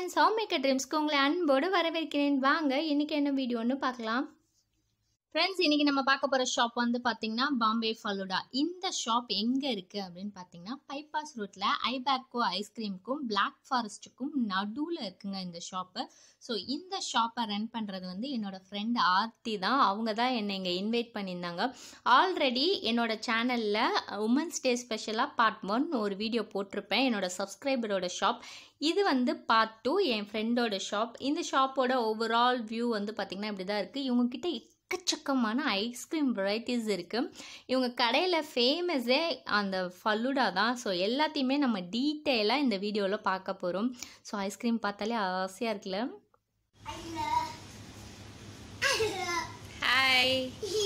friends home maker ட்ரீம்ஸ்க்கு உங்களை அன்போடு வரவேற்கிறேன் வாங்க இன்னைக்கு என்ன வீடியோன்னு பார்க்கலாம் ஃப்ரெண்ட்ஸ் இன்னைக்கு நம்ம பார்க்க போகிற ஷாப் வந்து பார்த்தீங்கன்னா பாம்பே ஃபலூடா இந்த ஷாப் எங்கே இருக்குது அப்படின்னு பார்த்தீங்கன்னா பைபாஸ் ரோட்டில் ஐபேக்கோ ஐஸ்கிரீமுக்கும் பிளாக் ஃபாரஸ்ட்டுக்கும் நடுவில் இருக்குங்க இந்த ஷாப்பு ஸோ இந்த ஷாப்பை ரன் பண்ணுறது வந்து என்னோட ஃப்ரெண்ட் ஆர்த்தி தான் அவங்க தான் என்னை இங்கே இன்வைட் பண்ணியிருந்தாங்க ஆல்ரெடி என்னோட சேனலில் உமன்ஸ் டே ஸ்பெஷலாக பார்ட் ஒன் ஒரு வீடியோ போட்டிருப்பேன் என்னோட சப்ஸ்கிரைபரோட ஷாப் இது வந்து பார்ட் டூ என் ஃப்ரெண்டோட ஷாப் இந்த ஷாப்போட ஓவரால் வியூ வந்து பார்த்திங்கன்னா இப்படி தான் இருக்குது இவங்கக்கிட்ட எக்கச்சக்கமான ஐஸ்கிரீம் வெரைட்டிஸ் இருக்குது இவங்க கடையில் ஃபேமஸே அந்த ஃபல்லுடா தான் ஸோ எல்லாத்தையுமே நம்ம டீட்டெயிலாக இந்த வீடியோவில் பார்க்க போகிறோம் ஸோ ஐஸ்கிரீம் பார்த்தாலே ஆசையாக இருக்குல்ல ஹாய்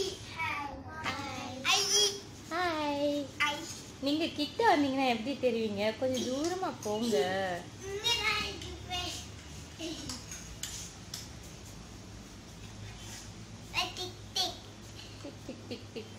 ஹாய் நீங்கள் கிட்ட வந்தீங்கன்னா எப்படி தெரிவிங்க கொஞ்சம் தூரமாக போங்க டிக் டிக் டிக் டிக்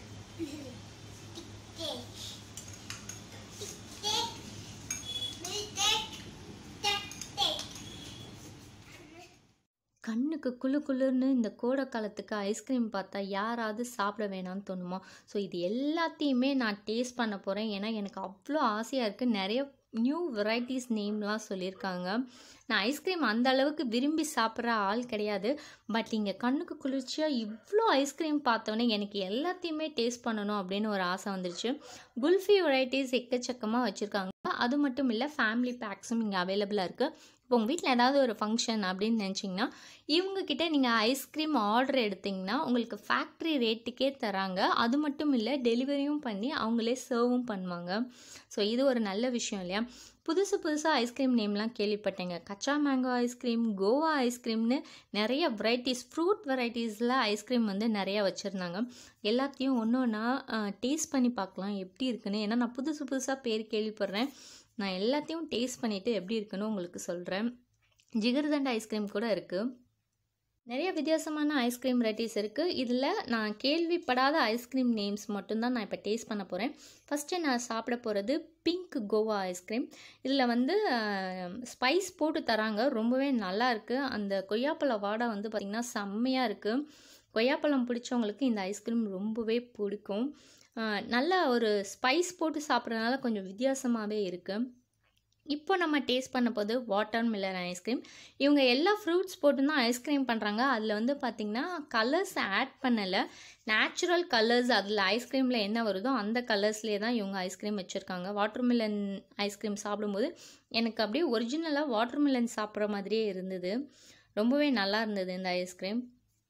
கண்ணுக்கு குளு குளுன்னு இந்த கோடை காலத்துக்கு ஐஸ்கிரீம் பார்த்தா யாராவது சாப்பிட வேணாம்னு தோணுமா ஸோ இது எல்லாத்தையுமே நான் டேஸ்ட் பண்ண போகிறேன் ஏன்னா எனக்கு அவ்வளோ ஆசையாக இருக்குது நிறைய நியூ வெரைட்டிஸ் நேம்லாம் சொல்லியிருக்காங்க நான் ஐஸ்கிரீம் அந்த அளவுக்கு விரும்பி சாப்பிட்ற ஆள் கிடையாது பட் இங்கே கண்ணுக்கு குளிர்ச்சியாக இவ்வளோ ஐஸ்கிரீம் பார்த்தோன்னே எனக்கு எல்லாத்தையுமே டேஸ்ட் பண்ணணும் அப்படின்னு ஒரு ஆசை வந்துருச்சு குல்ஃபி வெரைட்டிஸ் எக்கச்சக்கமாக வச்சுருக்காங்க அது மட்டும் இல்லை ஃபேமிலி பேக்ஸும் இங்கே அவைலபிளாக இருக்குது இப்போ உங்கள் வீட்டில் ஏதாவது ஒரு ஃபங்க்ஷன் அப்படின்னு நினச்சிங்கன்னா இவங்கக்கிட்ட நீங்கள் ஐஸ்கிரீம் ஆர்டர் எடுத்திங்கன்னா உங்களுக்கு ஃபேக்ட்ரி ரேட்டுக்கே தராங்க அது மட்டும் இல்லை டெலிவரியும் பண்ணி அவங்களே சர்வும் பண்ணுவாங்க ஸோ இது ஒரு நல்ல விஷயம் இல்லையா புதுசு புதுசாக ஐஸ்கிரீம் நேம்லாம் கேள்விப்பட்டேங்க கச்சா மேங்கோ ஐஸ்கிரீம் கோவா ஐஸ்கிரீம்னு நிறைய வெரைட்டிஸ் ஃப்ரூட் வெரைட்டிஸில் ஐஸ்கிரீம் வந்து நிறையா வச்சுருந்தாங்க எல்லாத்தையும் ஒன்று ஒன்றா டேஸ்ட் பண்ணி பார்க்கலாம் எப்படி இருக்குன்னு ஏன்னா நான் புதுசு புதுசாக பேர் கேள்விப்படுறேன் நான் எல்லாத்தையும் டேஸ்ட் பண்ணிவிட்டு எப்படி இருக்குன்னு உங்களுக்கு சொல்கிறேன் ஜிகர்தண்டா ஐஸ்கிரீம் கூட இருக்குது நிறைய வித்தியாசமான ஐஸ்கிரீம் வெரைட்டிஸ் இருக்குது இதில் நான் கேள்விப்படாத ஐஸ்கிரீம் நேம்ஸ் மட்டும்தான் நான் இப்போ டேஸ்ட் பண்ண போகிறேன் ஃபஸ்ட்டு நான் சாப்பிட போகிறது பிங்க் கோவா ஐஸ்கிரீம் இதில் வந்து ஸ்பைஸ் போட்டு தராங்க ரொம்பவே நல்லா இருக்குது அந்த கொய்யாப்பழ வாடை வந்து பார்த்திங்கன்னா செம்மையாக இருக்குது கொய்யாப்பழம் பிடிச்சவங்களுக்கு இந்த ஐஸ்கிரீம் ரொம்பவே பிடிக்கும் நல்ல ஒரு ஸ்பைஸ் போட்டு சாப்பிட்றதுனால கொஞ்சம் வித்தியாசமாகவே இருக்குது இப்போ நம்ம டேஸ்ட் பண்ண போது வாட்டர் மில்லன் ஐஸ்கிரீம் இவங்க எல்லா ஃப்ரூட்ஸ் போட்டு தான் ஐஸ்கிரீம் பண்ணுறாங்க அதில் வந்து பார்த்திங்கன்னா கலர்ஸ் ஆட் பண்ணலை நேச்சுரல் கலர்ஸ் அதில் ஐஸ்கிரீமில் என்ன வருதோ அந்த கலர்ஸ்லேயே தான் இவங்க ஐஸ்கிரீம் வச்சுருக்காங்க வாட்டர் மில்லன் ஐஸ்கிரீம் சாப்பிடும்போது எனக்கு அப்படியே ஒரிஜினலாக வாட்டர் மில்லன் சாப்பிட்ற மாதிரியே இருந்தது ரொம்பவே நல்லா இருந்தது இந்த ஐஸ்கிரீம்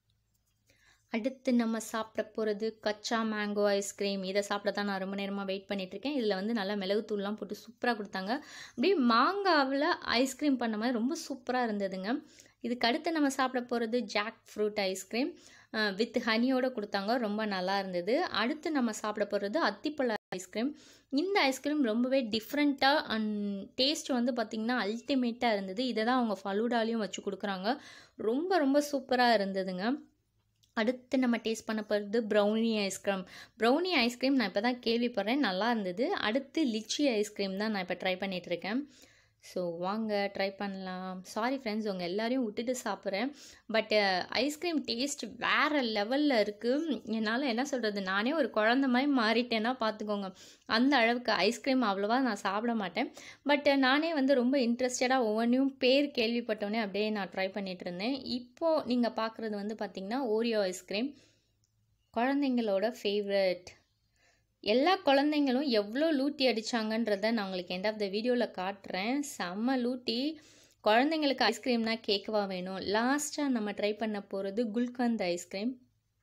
அடுத்து நம்ம சாப்பிட போகிறது கச்சா மேங்கோ ஐஸ்கிரீம் இதை சாப்பிட தான் நான் ரொம்ப நேரமாக வெயிட் பண்ணிகிட்ருக்கேன் இதில் வந்து நல்லா மிளகுத்தூள்லாம் போட்டு சூப்பராக கொடுத்தாங்க அப்படியே மாங்காவில் ஐஸ்கிரீம் பண்ண மாதிரி ரொம்ப சூப்பராக இருந்ததுங்க இதுக்கு அடுத்து நம்ம சாப்பிட போகிறது ஜாக் ஃப்ரூட் ஐஸ்கிரீம் வித் ஹனியோடு கொடுத்தாங்க ரொம்ப நல்லா இருந்தது அடுத்து நம்ம சாப்பிட போகிறது அத்திப்பழ ஐஸ்கிரீம் இந்த ஐஸ்கிரீம் ரொம்பவே டிஃப்ரெண்ட்டாக அண்ட் டேஸ்ட் வந்து பார்த்திங்கன்னா அல்டிமேட்டாக இருந்தது இதை தான் அவங்க ஃபலூடாலையும் வச்சு கொடுக்குறாங்க ரொம்ப ரொம்ப சூப்பராக இருந்ததுங்க அடுத்து நம்ம டேஸ்ட் பண்ண போகிறது ப்ரௌனி ஐஸ்கிரீம் ப்ரௌனி ஐஸ்கிரீம் நான் இப்போ தான் கேள்விப்படுறேன் நல்லா இருந்தது அடுத்து லிச்சி ஐஸ்கிரீம் தான் நான் இப்போ ட்ரை பண்ணிகிட்ருக்கேன் ஸோ வாங்க ட்ரை பண்ணலாம் சாரி ஃப்ரெண்ட்ஸ் உங்கள் எல்லோரையும் விட்டுட்டு சாப்பிட்றேன் பட் ஐஸ்கிரீம் டேஸ்ட் வேறு லெவலில் இருக்குது என்னால் என்ன சொல்கிறது நானே ஒரு குழந்த மாதிரி மாறிட்டேன்னா பார்த்துக்கோங்க அந்த அளவுக்கு ஐஸ்கிரீம் அவ்வளோவா நான் சாப்பிட மாட்டேன் பட் நானே வந்து ரொம்ப இன்ட்ரெஸ்டடாக ஒவ்வொன்றையும் பேர் கேள்விப்பட்டோன்னே அப்படியே நான் ட்ரை பண்ணிகிட்டு இருந்தேன் இப்போது நீங்கள் பார்க்குறது வந்து பார்த்திங்கன்னா ஓரியோ ஐஸ்கிரீம் குழந்தைங்களோட ஃபேவரட் எல்லா குழந்தைங்களும் எவ்வளோ லூட்டி அடித்தாங்கன்றத நான் உங்களுக்கு எண்ட் ஆஃப் த வீடியோவில் காட்டுறேன் செம்ம லூட்டி குழந்தைங்களுக்கு ஐஸ்கிரீம்னா கேட்கவா வேணும் லாஸ்ட்டாக நம்ம ட்ரை பண்ண போகிறது குல்கந்த் ஐஸ்கிரீம்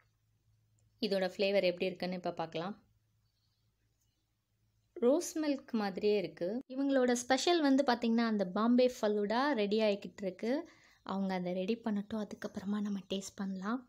இதோட ஃப்ளேவர் எப்படி இருக்குன்னு இப்போ பார்க்கலாம் ரோஸ் மில்க் மாதிரியே இருக்குது இவங்களோட ஸ்பெஷல் வந்து பார்த்திங்கன்னா அந்த பாம்பே ஃபலூடா ரெடி ஆகிக்கிட்டு இருக்கு அவங்க அதை ரெடி பண்ணட்டும் அதுக்கப்புறமா நம்ம டேஸ்ட் பண்ணலாம்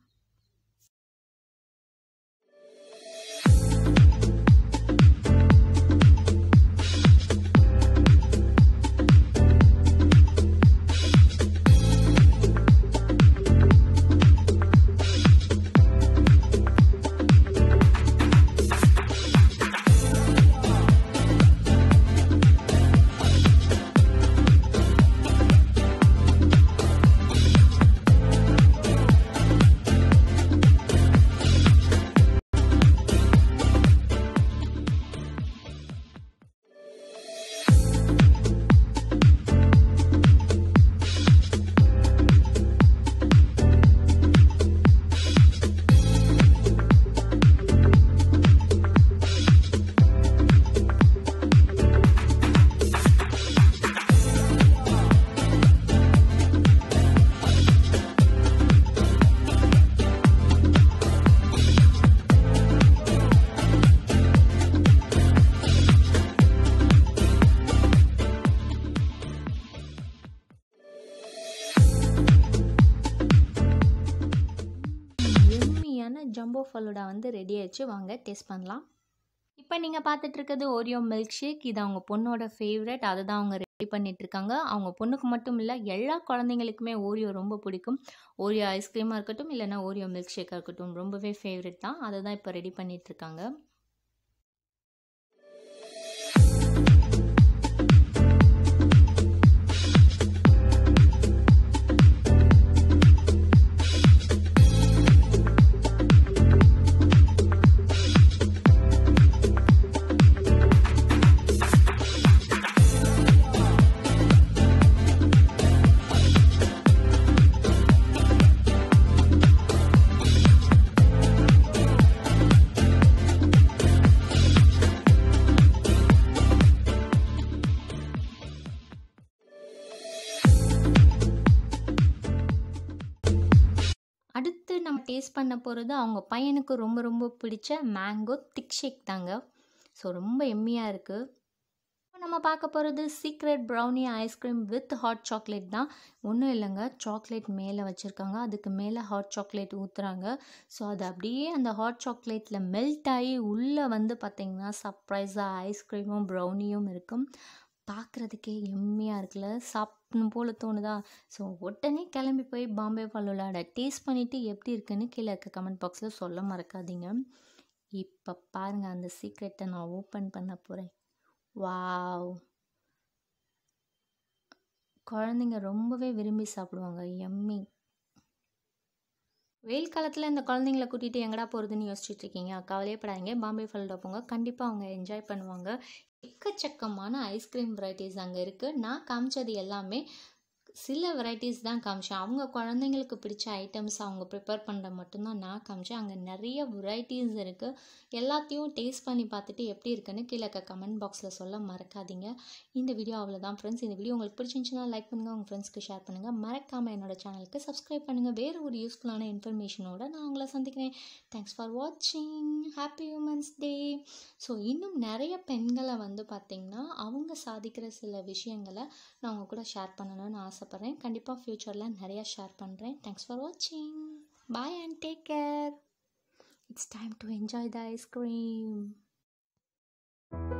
பாம்போ ஃபலூடா வந்து ரெடி ஆயிடுச்சு வாங்க டேஸ்ட் பண்ணலாம் இப்போ நீங்கள் பார்த்துட்டு இருக்கிறது ஓரியோ மில்க் ஷேக் இது அவங்க பொண்ணோட ஃபேவரட் அதை தான் அவங்க ரெடி பண்ணிட்டு இருக்காங்க அவங்க பொண்ணுக்கு மட்டும் இல்லை எல்லா குழந்தைங்களுக்குமே ஓரியோ ரொம்ப பிடிக்கும் ஓரியோ ஐஸ்கிரீமாக இருக்கட்டும் இல்லைனா ஓரியோ மில்க் ஷேக்காக இருக்கட்டும் ரொம்பவே ஃபேவரட் தான் அதை தான் இப்போ ரெடி பண்ணிட்டு இருக்காங்க அடுத்து நம்ம டேஸ்ட் பண்ண போகிறது அவங்க பையனுக்கு ரொம்ப ரொம்ப பிடிச்ச மேங்கோ திக் ஷேக் தாங்க ஸோ ரொம்ப எம்மியாக இருக்குது நம்ம பார்க்க போகிறது secret brownie ice cream with hot chocolate தான் ஒன்றும் இல்லைங்க சாக்லேட் மேலே வச்சுருக்காங்க அதுக்கு மேலே ஹாட் சாக்லேட் ஊற்றுறாங்க ஸோ அது அப்படியே அந்த ஹாட் சாக்லேட்டில் மெல்ட் ஆகி உள்ளே வந்து பார்த்திங்கன்னா சர்ப்ரைஸாக ஐஸ்கிரீமும் ப்ரௌனியும் இருக்கும் பார்க்குறதுக்கே எம்மியாக இருக்குல்ல சாப்பிடணும் போல் தோணுதா ஸோ உடனே கிளம்பி போய் பாம்பே பல்லுலாட டேஸ்ட் பண்ணிவிட்டு எப்படி இருக்குன்னு கீழே இருக்க கமெண்ட் பாக்ஸில் சொல்ல மறக்காதீங்க இப்போ பாருங்கள் அந்த சீக்ரெட்டை நான் ஓப்பன் பண்ண போகிறேன் வாவ் குழந்தைங்க ரொம்பவே விரும்பி சாப்பிடுவாங்க எம்மி வெயில் காலத்தில் இந்த குழந்தைங்கள கூட்டிகிட்டு எங்கடா போகிறதுன்னு யோசிச்சுட்டு இருக்கீங்க கவலையப்படாதீங்க பாம்பே ஃபல்டா போங்க கண்டிப்பாக அவங்க என்ஜாய் பண்ணுவாங்க எக்கச்சக்கமான ஐஸ்கிரீம் வெரைட்டிஸ் அங்கே இருக்குது நான் காமிச்சது எல்லாமே சில வெரைட்டிஸ் தான் காமிச்சேன் அவங்க குழந்தைங்களுக்கு பிடிச்ச ஐட்டம்ஸ் அவங்க ப்ரிப்பேர் பண்ணுற மட்டும்தான் நான் காமிச்சேன் அங்கே நிறைய வெரைட்டிஸ் இருக்குது எல்லாத்தையும் டேஸ்ட் பண்ணி பார்த்துட்டு எப்படி இருக்குன்னு கீழே இருக்க கமெண்ட் பாக்ஸில் சொல்ல மறக்காதீங்க இந்த வீடியோ அவ்வளோதான் ஃப்ரெண்ட்ஸ் இந்த வீடியோ உங்களுக்கு பிடிச்சிருந்துச்சுன்னா லைக் பண்ணுங்கள் உங்கள் ஃப்ரெண்ட்ஸ்க்கு ஷேர் பண்ணுங்கள் மறக்காமல் என்னோட சேனலுக்கு சப்ஸ்கிரைப் பண்ணுங்கள் வேறு ஒரு யூஸ்ஃபுல்லான இன்ஃபர்மேஷனோட நான் உங்களை சந்திக்கிறேன் தேங்க்ஸ் ஃபார் வாட்சிங் ஹாப்பி உமன்ஸ் டே ஸோ இன்னும் நிறைய பெண்களை வந்து பார்த்திங்கன்னா அவங்க சாதிக்கிற சில விஷயங்களை நான் உங்கள் கூட ஷேர் பண்ணணும்னு ஆசைப்பட்றேன் கண்டிப்பாக ஃப்யூச்சரில் நிறையா ஷேர் பண்ணுறேன் தேங்க்ஸ் ஃபார் வாட்சிங் bye and take care it's time to enjoy the ice cream